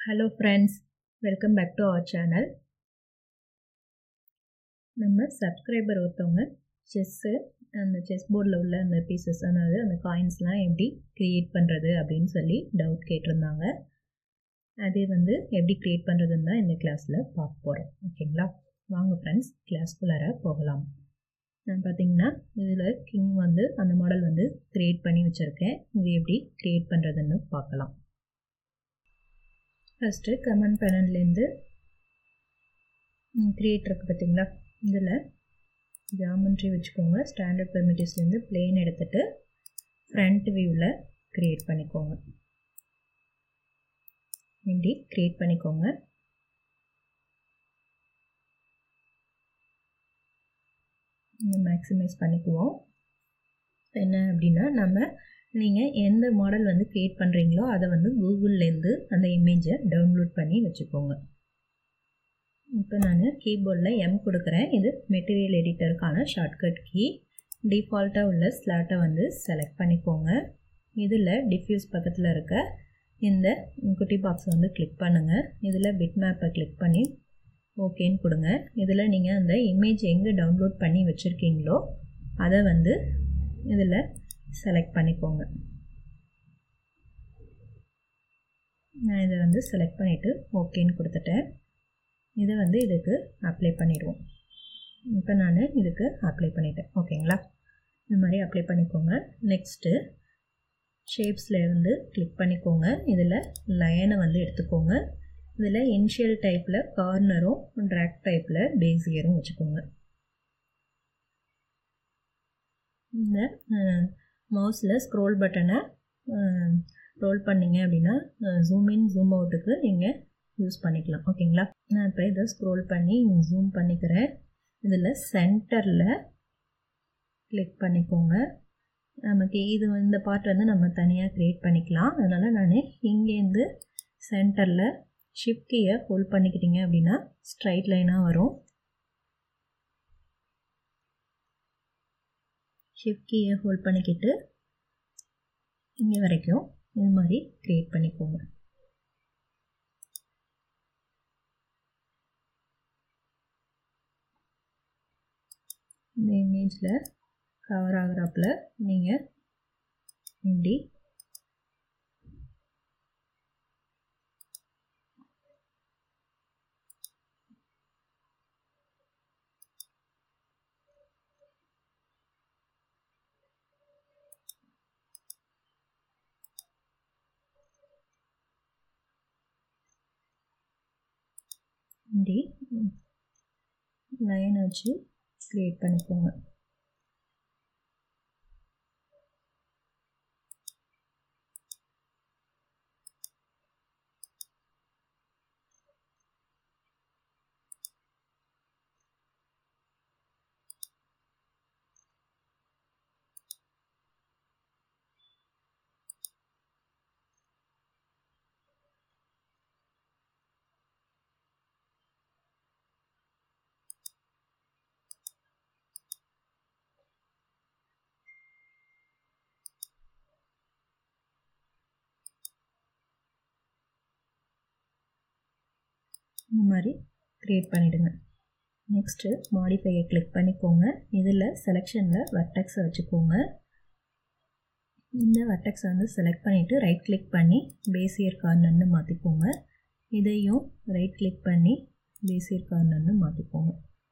hello friends welcome back to our channel நம்ம subscriber ஒருத்தவங்க chess அந்த செஸ் போர்டில் உள்ள அந்த பீசஸ் அதாவது அந்த காயின்ஸ்லாம் எப்படி க்ரியேட் பண்ணுறது அப்படின்னு சொல்லி டவுட் கேட்டிருந்தாங்க அது வந்து எப்படி க்ரியேட் பண்ணுறதுன்னு தான் இந்த கிளாஸில் பார்க்க போகிறோம் ஓகேங்களா வாங்க ஃப்ரெண்ட்ஸ் கிளாஸ்குள்ளார போகலாம் நான் பார்த்தீங்கன்னா இதில் கிங் வந்து அந்த மாடல் வந்து க்ரியேட் பண்ணி வச்சுருக்கேன் இது எப்படி க்ரியேட் பண்ணுறதுன்னு பார்க்கலாம் ஃபஸ்ட்டு கமெண்ட் பேனல்லேருந்து க்ரியேட் இருக்குது பார்த்தீங்களா இதில் ஜாமெண்ட்ரி வச்சுக்கோங்க ஸ்டாண்டர்ட் பெர்மிட்டிவ்ஸ்லேருந்து பிளேன் எடுத்துகிட்டு ஃப்ரண்ட் வியூவில் க்ரியேட் பண்ணிக்கோங்க இப்படி க்ரியேட் பண்ணிக்கோங்க மேக்ஸிமைஸ் பண்ணிக்குவோம் என்ன அப்படின்னா நம்ம நீங்கள் எந்த மாடல் வந்து க்ரியேட் பண்ணுறீங்களோ அதை வந்து கூகுள்லேருந்து அந்த இமேஜை டவுன்லோட் பண்ணி வச்சுக்கோங்க இப்போ நான் கீபோர்டில் எம் கொடுக்குறேன் இது மெட்டீரியல் எடிட்டருக்கான ஷார்ட்கட் கீ டிஃபால்ட்டாக உள்ள ஸ்லாட்டை வந்து செலக்ட் பண்ணிக்கோங்க இதில் டிஃப்யூஸ் பக்கத்தில் இருக்க இந்த குட்டி பாக்ஸ் வந்து கிளிக் பண்ணுங்கள் இதில் பிட் மேப்பை கிளிக் பண்ணி ஓகேன்னு கொடுங்க இதில் நீங்கள் அந்த இமேஜ் எங்கே டவுன்லோட் பண்ணி வச்சுருக்கீங்களோ அதை வந்து இதில் செலக்ட் பண்ணிக்கோங்க நான் இதை வந்து செலக்ட் பண்ணிவிட்டு ஓகேன்னு கொடுத்துட்டேன் இதை வந்து இதுக்கு அப்ளை பண்ணிடுவோம் இப்போ நான் இதுக்கு அப்ளை பண்ணிட்டேன் ஓகேங்களா இந்த மாதிரி அப்ளை பண்ணிக்கோங்க நெக்ஸ்ட்டு ஷேப்ஸில் இருந்து கிளிக் பண்ணிக்கோங்க இதில் லயனை வந்து எடுத்துக்கோங்க இதில் இனிஷியல் டைப்பில் கார்னரும் ட்ராக் டைப்பில் பேசியரும் வச்சுக்கோங்க இந்த மவுஸில் ஸ்க்ரோல் பட்டனை ரோல் பண்ணிங்க அப்படின்னா ஜூம் இன் ஜூம் அவுட்டுக்கு நீங்கள் யூஸ் பண்ணிக்கலாம் ஓகேங்களா நான் இப்போ இதை ஸ்க்ரோல் பண்ணி ஜூம் பண்ணிக்கிறேன் இதில் சென்டரில் கிளிக் பண்ணிக்கோங்க நமக்கு இது இந்த பார்ட் வந்து நம்ம தனியாக க்ரியேட் பண்ணிக்கலாம் அதனால் நான் இங்கேருந்து சென்டரில் ஷிஃப்ட் கீயை ஹோல்ட் பண்ணிக்கிட்டீங்க அப்படின்னா ஸ்ட்ரைட் லைனாக வரும் ஷிஃப்ட் கீயை ஹோல்ட் பண்ணிக்கிட்டு இங்கே வரைக்கும் இது மாதிரி க்ரியேட் பண்ணிக்கோங்க இந்த இமேஜில் கவர் ஆகிறாப்புல நீங்கள் இப்படி இப்படி லைன் வச்சு க்ரியேட் பண்ணிக்கோங்க இந்த மாதிரி க்ரியேட் பண்ணிவிடுங்க நெக்ஸ்ட்டு மாடிஃபையை கிளிக் பண்ணிக்கோங்க இதில் செலெக்ஷனில் வர்டெக்ஸை வச்சுக்கோங்க இந்த வர்டெக்ஸை வந்து செலக்ட் பண்ணிவிட்டு ரைட் கிளிக் பண்ணி பேசியர் கார்னர்னு மாற்றிக்கோங்க இதையும் ரைட் கிளிக் பண்ணி பேசியர் கார்னர்னு மாற்றிக்கோங்க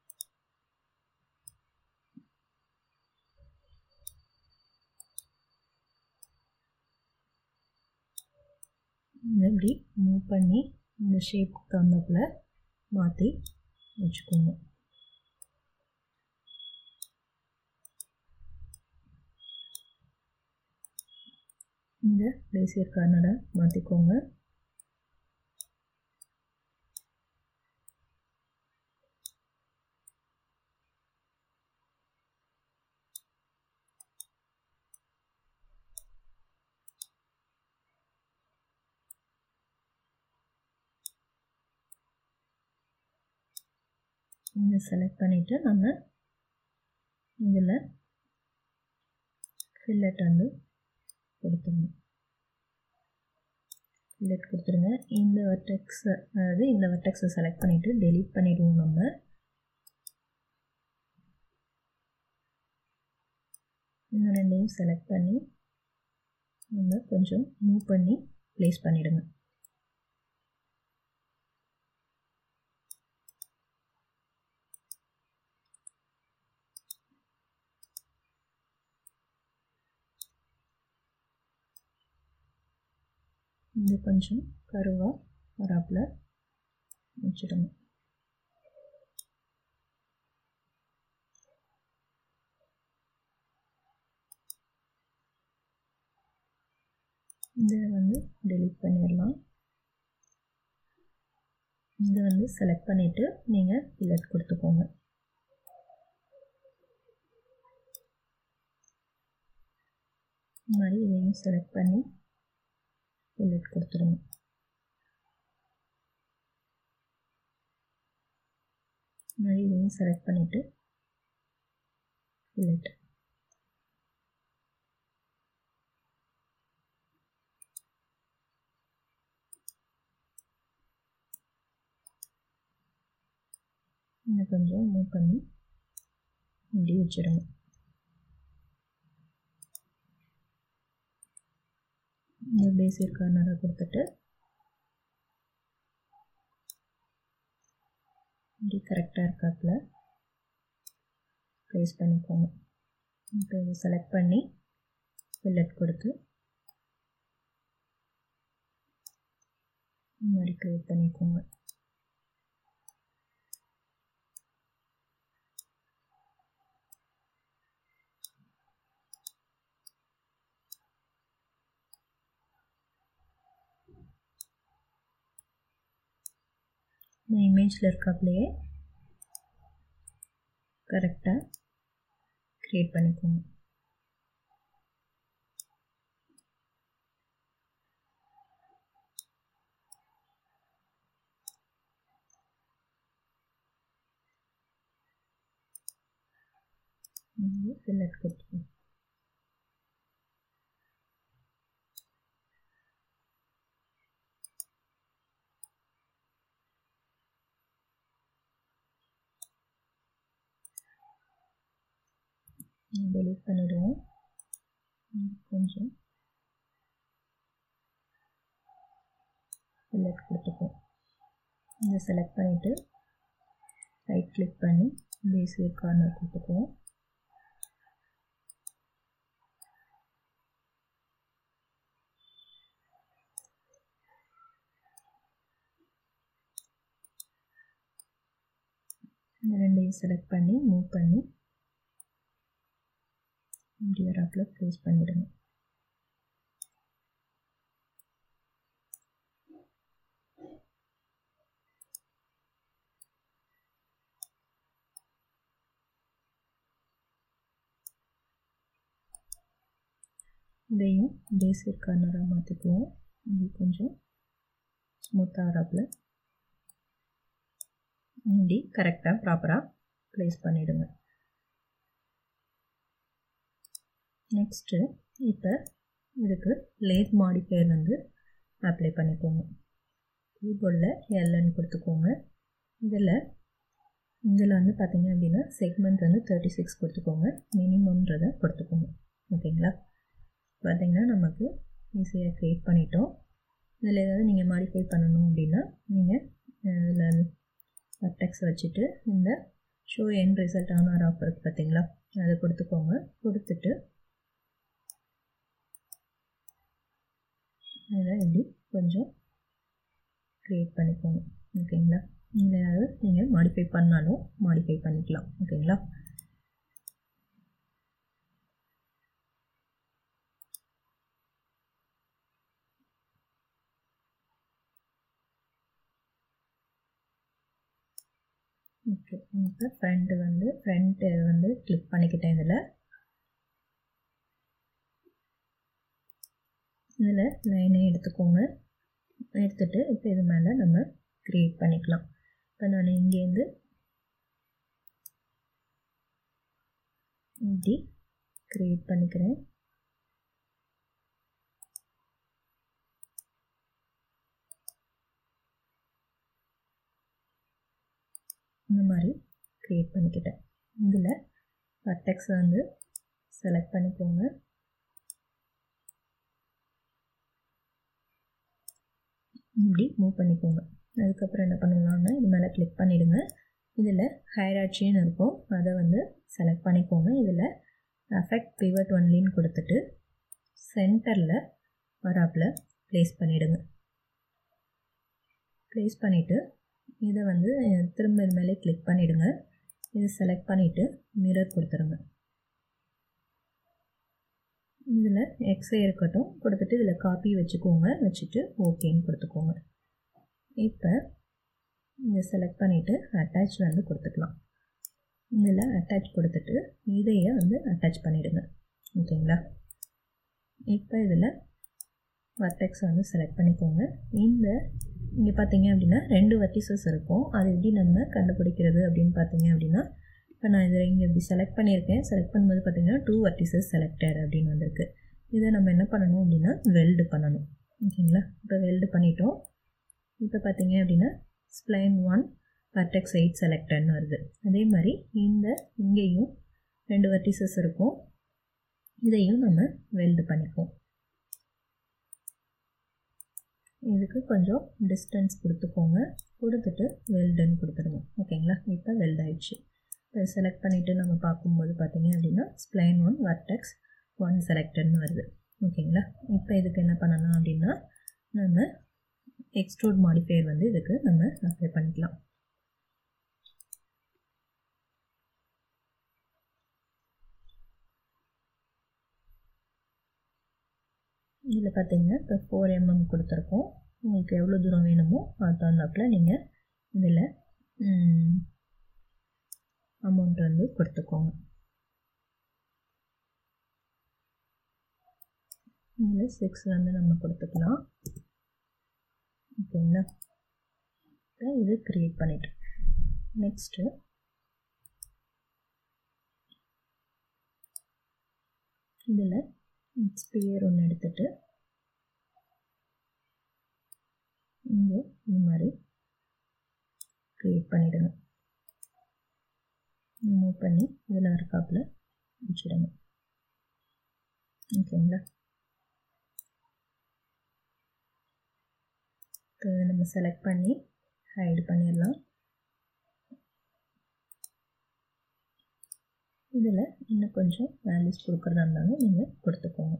இதை இப்படி மூவ் பண்ணி இந்த ஷேப் தகுந்தாப்பில் மாற்றி வச்சுக்கோங்க இந்த பேசியர் கார்னரை மாற்றிக்கோங்க இதை செலக்ட் பண்ணிவிட்டு நம்ம இதில் ஃபில்லட் வந்து கொடுத்துடணும் ஃபில்லட் கொடுத்துருங்க இந்த வர்டெக்ஸ் அதாவது இந்த வர்டெக்ஸை செலக்ட் பண்ணிவிட்டு டெலீட் பண்ணிவிடுவோம் நம்ம இந்த ரெண்டையும் செலக்ட் பண்ணி நம்ம கொஞ்சம் மூவ் பண்ணி ப்ளேஸ் பண்ணிவிடுங்க இது கொஞ்சம் கருவாக வராப்பில் வச்சுடுங்க இதை வந்து டெலீட் பண்ணிடலாம் இதை வந்து செலக்ட் பண்ணிவிட்டு நீங்கள் ஃபில்லட் கொடுத்துக்கோங்க இந்த மாதிரி இதையும் செலக்ட் பண்ணி ஃபில்லட் கொடுத்துருங்க இந்த மாதிரி இதையும் செலக்ட் பண்ணிவிட்டு ஃபில்லட் இன்னும் கொஞ்சம் மூவ் பண்ணி இப்படி வச்சுடுங்க இந்த பேசிக் கார்னரை கொடுத்துட்டு இப்படி கரெக்டாக இருக்காப்புல ப்ளேஸ் பண்ணிக்கோங்க இப்போ இதை செலக்ட் பண்ணி ஃபில்லட் கொடுத்து இந்த மாதிரி க்ரியேட் பண்ணிக்கோங்க இந்த இமேஜில் இருக்காப்லையே கரெக்டாக க்ரியேட் பண்ணிக்கோங்க ஃபில்லட் கொடுத்துக்கோங்க டெலிட் பண்ணிவிடுவோம் கொஞ்சம் ஃபில்லட் கொடுத்துப்போம் இதை செலக்ட் பண்ணிவிட்டு ரைட் கிளிக் பண்ணி பேசிக் கார்னர் கொடுத்துக்குவோம் இந்த ரெண்டையும் செலக்ட் பண்ணி மூவ் பண்ணி இப்படி வராப்பில் ப்ளேஸ் பண்ணிவிடுங்க இதையும் பேசிக் கார்னராக மாற்றிக்குவோம் இது கொஞ்சம் ஸ்மூத்தாக வராப்பில் இப்படி கரெக்டாக ப்ராப்பராக ப்ளேஸ் பண்ணிவிடுங்க நெக்ஸ்ட்டு இப்போ இதுக்கு லேத் மாடிஃபையர் வந்து அப்ளை பண்ணிக்கோங்க கீபோர்டில் எல்என்னு கொடுத்துக்கோங்க இதில் இதில் வந்து பார்த்தீங்க அப்படின்னா செக்மெண்ட் வந்து தேர்ட்டி சிக்ஸ் கொடுத்துக்கோங்க மினிமம்ன்றதை கொடுத்துக்கோங்க ஓகேங்களா பார்த்தீங்கன்னா நமக்கு ஈஸியாக க்ரியேட் பண்ணிட்டோம் இதில் ஏதாவது நீங்கள் மாடிஃபை பண்ணணும் அப்படின்னா நீங்கள் இதில் வர்டெக்ஸ் வச்சுட்டு இந்த show in result on or off இருக்குது பார்த்தீங்களா அதை கொடுத்துக்கோங்க கொடுத்துட்டு அதை இப்படி கொஞ்சம் க்ரியேட் பண்ணிக்கோங்க ஓகேங்களா இதில் ஏதாவது நீங்கள் மாடிஃபை பண்ணாலும் மாடிஃபை பண்ணிக்கலாம் ஓகேங்களா ஓகே இப்போ ஃப்ரண்ட்டு வந்து ஃப்ரண்ட்டு வந்து கிளிக் பண்ணிக்கிட்டேன் இதில் இதில் லைனே எடுத்துக்கோங்க எடுத்துகிட்டு இப்போ இது மேலே நம்ம க்ரியேட் பண்ணிக்கலாம் இப்போ நான் இங்கேருந்து இப்படி க்ரியேட் பண்ணிக்கிறேன் இந்த மாதிரி க்ரியேட் பண்ணிக்கிட்டேன் இதில் வர்டெக்ஸை வந்து செலக்ட் பண்ணிக்கோங்க இப்படி மூவ் பண்ணிக்கோங்க அதுக்கப்புறம் என்ன பண்ணலாம்னா இது மேலே கிளிக் பண்ணிவிடுங்க இதில் ஹைராட்சின்னு இருக்கும் அதை வந்து செலக்ட் பண்ணிக்கோங்க இதில் அஃபெக்ட் பிவட் ஒன்லின்னு கொடுத்துட்டு சென்டரில் வராப்பில் ப்ளேஸ் பண்ணிவிடுங்க ப்ளேஸ் பண்ணிவிட்டு இதை வந்து திரும்ப இது மேலே கிளிக் பண்ணிவிடுங்க இதை செலக்ட் பண்ணிவிட்டு மிரர் கொடுத்துருங்க இதில் எக்ஸே இருக்கட்டும் கொடுத்துட்டு இதில் காப்பி வச்சுக்கோங்க வச்சுட்டு ஓகேன்னு கொடுத்துக்கோங்க இப்போ இதை செலக்ட் பண்ணிவிட்டு அட்டாச் வந்து கொடுத்துக்கலாம் இதில் அட்டாச் கொடுத்துட்டு இதையே வந்து அட்டாச் பண்ணிவிடுங்க ஓகேங்களா இப்போ இதில் வர்டெக்ஸ் வந்து செலக்ட் பண்ணிக்கோங்க இந்த இங்கே பார்த்தீங்க அப்படின்னா ரெண்டு வர்டிசஸ் இருக்கும் அது எப்படி நம்ம கண்டுபிடிக்கிறது அப்படின்னு பார்த்தீங்க அப்படின்னா இப்போ நான் இதில் இங்கே இப்படி செலக்ட் பண்ணியிருக்கேன் செலக்ட் பண்ணும்போது பார்த்தீங்கன்னா டூ வர்டிசஸ் செலக்டட் அப்படின்னு வந்திருக்கு இதை நம்ம என்ன பண்ணணும் அப்படின்னா வெல்டு பண்ணணும் ஓகேங்களா இப்போ வெல்டு பண்ணிட்டோம் இப்போ பார்த்தீங்க அப்படின்னா ஸ்ப்ளைன் ஒன் வர்டெக்ஸ் எயிட் செலக்டட்னு வருது அதே மாதிரி இந்த இங்கேயும் ரெண்டு வர்டிசஸ் இருக்கும் இதையும் நம்ம வெல்டு பண்ணிக்குவோம் இதுக்கு கொஞ்சம் டிஸ்டன்ஸ் கொடுத்துக்கோங்க கொடுத்துட்டு வெல்டுன்னு கொடுத்துருங்க ஓகேங்களா இப்போ வெல்ட் ஆயிடுச்சு இப்போ செலக்ட் பண்ணிவிட்டு நம்ம பார்க்கும்போது பார்த்தீங்க அப்படின்னா ஸ்ப்ளைன் ஒன் வர்டெக்ஸ் ஒன் செலக்டட்னு வருது ஓகேங்களா இப்போ இதுக்கு என்ன பண்ணலாம் அப்படின்னா நம்ம எக்ஸ்ட்ரூட் மாடிஃபையர் வந்து இதுக்கு நம்ம அப்ளை பண்ணிக்கலாம் இதில் பார்த்தீங்கன்னா இப்போ ஃபோர் எம்எம் கொடுத்துருக்கோம் உங்களுக்கு எவ்வளோ தூரம் வேணுமோ அது தகுந்தாப்பில் நீங்கள் இதில் அமௌண்ட் வந்து கொடுத்துக்கோங்க இதில் சிக்ஸ் வந்து நம்ம கொடுத்துக்கலாம் ஓகேங்களா இது க்ரியேட் பண்ணிட்டோம் நெக்ஸ்ட்டு இதில் ஸ்பியர் ஒன்று எடுத்துட்டு இங்கே இந்த மாதிரி க்ரியேட் பண்ணிவிடுங்க மூவ் பண்ணி இதில் இருக்காப்பில் வச்சுடுங்க ஓகேங்களா இப்போ நம்ம செலக்ட் பண்ணி ஹைடு பண்ணிடலாம் இதில் இன்னும் கொஞ்சம் வேல்யூஸ் கொடுக்குறதா இருந்தாலும் நீங்கள் கொடுத்துக்கோங்க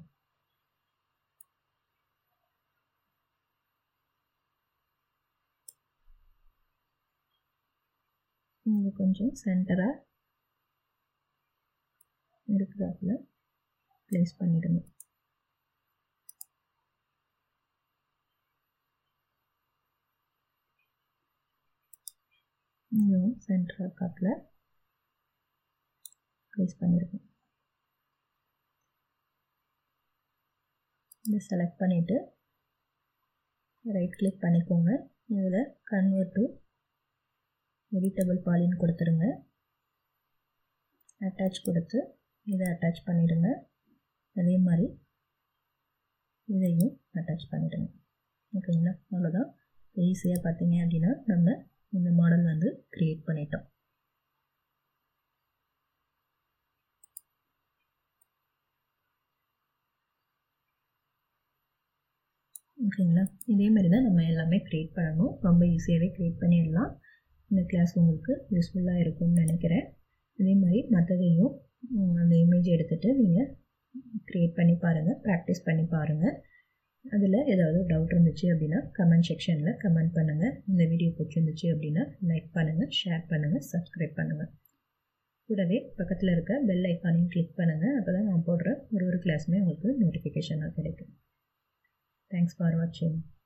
இங்கே கொஞ்சம் சென்டராக இருக்கிறாப்புல ப்ளேஸ் பண்ணிவிடுங்க இங்கேயும் சென்டராக இருக்காப்புல ப்ளேஸ் பண்ணியிருக்கேன் இதை செலக்ட் பண்ணிவிட்டு ரைட் கிளிக் பண்ணிக்கோங்க இதில் கன்வெர்ட் டு எடிட்டபிள் பாலின் கொடுத்துருங்க அட்டாச் கொடுத்து இதை அட்டாச் பண்ணிவிடுங்க அதே மாதிரி இதையும் அட்டாச் பண்ணிவிடுங்க ஓகேங்களா அவ்வளோதான் ஈஸியாக பார்த்தீங்க அப்படின்னா நம்ம இந்த மாடல் வந்து க்ரியேட் பண்ணிட்டோம் ஓகேங்களா இதே மாதிரி தான் நம்ம எல்லாமே க்ரியேட் பண்ணணும் ரொம்ப ஈஸியாகவே க்ரியேட் பண்ணிடலாம் இந்த கிளாஸ் உங்களுக்கு யூஸ்ஃபுல்லாக இருக்கும்னு நினைக்கிறேன் இதே மாதிரி மற்றதையும் அந்த இமேஜ் எடுத்துகிட்டு நீங்கள் க்ரியேட் பண்ணி பாருங்கள் ப்ராக்டிஸ் பண்ணி பாருங்கள் அதில் ஏதாவது டவுட் இருந்துச்சு அப்படின்னா கமெண்ட் செக்ஷனில் கமெண்ட் பண்ணுங்கள் இந்த வீடியோ பிடிச்சிருந்துச்சு அப்படின்னா லைக் பண்ணுங்கள் ஷேர் பண்ணுங்கள் சப்ஸ்கிரைப் பண்ணுங்கள் கூடவே பக்கத்தில் இருக்க பெல் ஐக்கானையும் கிளிக் பண்ணுங்கள் அப்போ தான் நான் போடுற ஒரு ஒரு கிளாஸுமே உங்களுக்கு நோட்டிஃபிகேஷனாக கிடைக்கும் தேங்க்ஸ் ஃபார் வாட்சிங்